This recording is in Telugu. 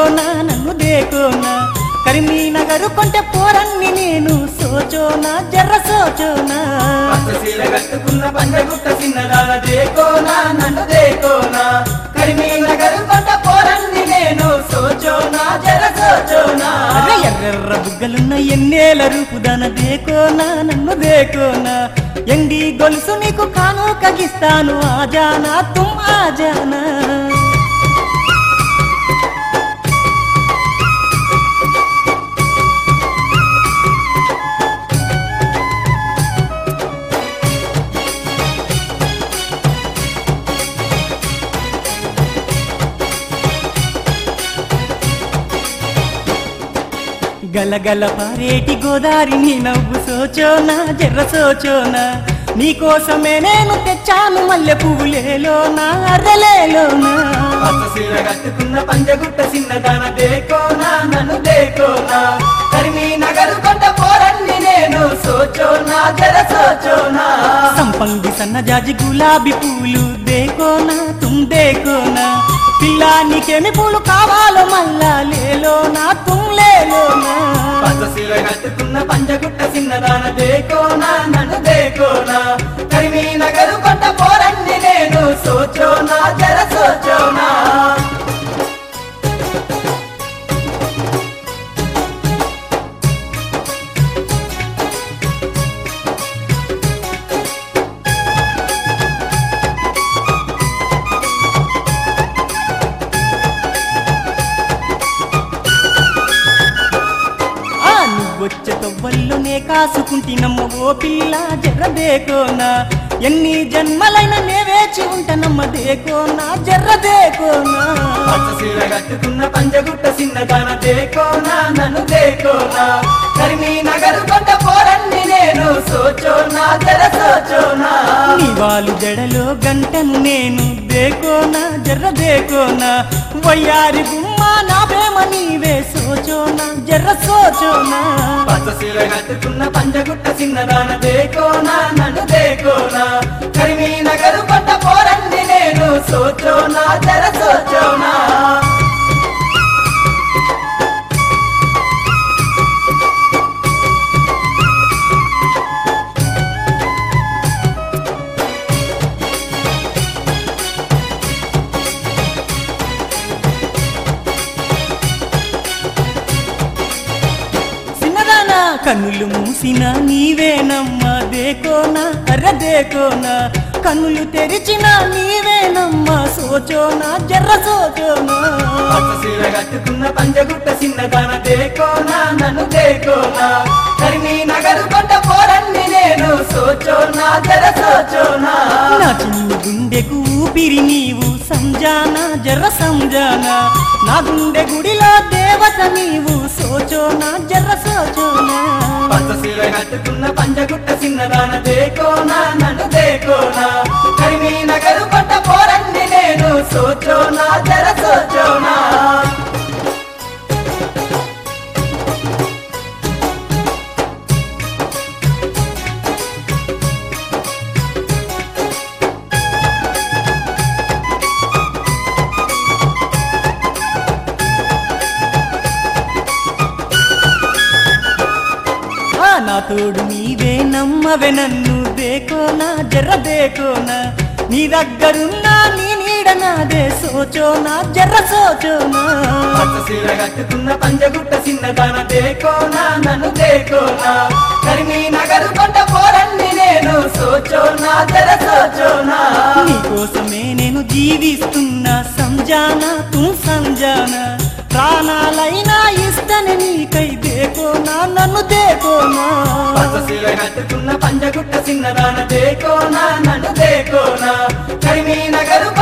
దేకోనా నన్ను దేకోనా కరీంనగర్ కొంటే పోరన్ని నేను సోచోనా జర్ర సోచోనా పచ్చ సీర కట్టుకున్న పంజగుట్ట చిన్నదాన దేకోనా నన్ను దేకోనా కరిమీనగర్ కొండ పోరన్ని నేను సోచోనా జర సోచోనా అరే ఎర్రెర్ర బుగ్గలున్న ఎన్నేల రూపుదన దేకోనా నన్ను దేకోనా ఎండి గొలుసు నీకు కాను కగిస్తాను ఆజానా తుమ్ ఆజానా గలగల పారేటి గోదారి నీ నవ్వు సోచోనా జర్ర సోచోనా నీకోసమే నేను తెచ్చాను మల్లె పువ్వులేలోనా అర్రలేలోనా పచ్చ సీర కట్టుకున్న పంజగుట్ట చిన్నదాన దేకోనా నన్ను దేకోనా కరిమీనగర్ కొండ పోరన్ని నేను సోచోనా జర సోచోనా సంపంగి సన్నజాజి గులాబీ పూలు దేకోనా తుమ్ దేకోనా పిల్లా నీకేమి పూలు కావాలో మల్లా లేలోనా తుమ్ లేలోనా పచ్చ సీర కట్టుకున్న పంజగుట్ట చిన్నదాన దేకోనా నన్ను దేకోనా కరిమీనగర్ కొండ పోరన్ని నేను సోచోనా జర సోచోనా ఆ నువ్వొచ్చే తవ్వల్లోనే కాసుకుంటినమ్మ ఓ పిల్ల జర్ర దేకోనా ఎన్ని జన్మలైన నే వేచి ఉంటానమ్మ దేకోనా జర్ర దేకోనా పచ్చ సీర కట్టుకున్న పంజగుట్ట చిన్నదాన దేకోనా నన్ను దేకోనా కరిమీ నగరు కొండ పోరన్ని నేను సోచోనా జర సోచోనా నీవాలు జడలో గంటను నేను దేకోనా జర్ర దేకోనా వయ్యారి గుమ్మ నా ప్రేమ నీవే సోచోనా జర్ర సోచోనా పచ్చ సీర కట్టుకున్న పంజగుట్ట చిన్నదాన దేకోనా నన్ను దేకోనా కరిమీ నగరు కొండ పోరన్ని నేను సోచోనా జర సోచోనా చిన్నదానా కన్నులు మూసిన నీవేనమ్మా దేకోనా అర్ర దేకోనా కన్నులు తెరిచిన నీవేనమ్మా సోచోనా జర్ర సోచోనా పచ్చ సీర కట్టుకున్న పంజగుట్ట చిన్నదాన దేకోనా నన్ను దేకోనా కరిమీ నగరు కొండ పోరన్ని నేను సోచోనా జర సోచోనా నా చిన్ని గుండెకు ఊపిరి నీవు సంజానా జర్ర సంజానా నా గుండె గుడిలో దేవత నీవు సోచోనా జర్ర సోచోనా పచ్చ సీర కట్టుకున్న పంజగుట్ట చిన్నదాన దేకోనా నన్ను దేకోనా కరిమీ నగరు కొండ పోరన్ని నేను సోచోనా జర సోచోనా ఆ నా తోడు నీవే నమ్మవే నన్ను దేకోనా జర్ర దేకోనా నీ దగ్గరున్నా నీ నీడ నాదే సోచోనా జర్ర సోచోనా పచ్చ సీర కట్టుకున్న పంజగుట్ట చిన్నదాన దేకోనా నన్ను దేకోనా కరిమీ నగరు కొండ పోరన్ని నేను సోచోనా జర సోచోనా నీకోసమే నేను జీవిస్తున్నా సంజానా తూ సంజానా ప్రాణాలైనా ఇస్తని నీకై దేకోనా నన్ను దేకోనా పచ్చ సీర కట్టుకున్న పంజగుట్ట చిన్నదాన దేకోనా నన్ను దేకోనా కరిమీ నగరు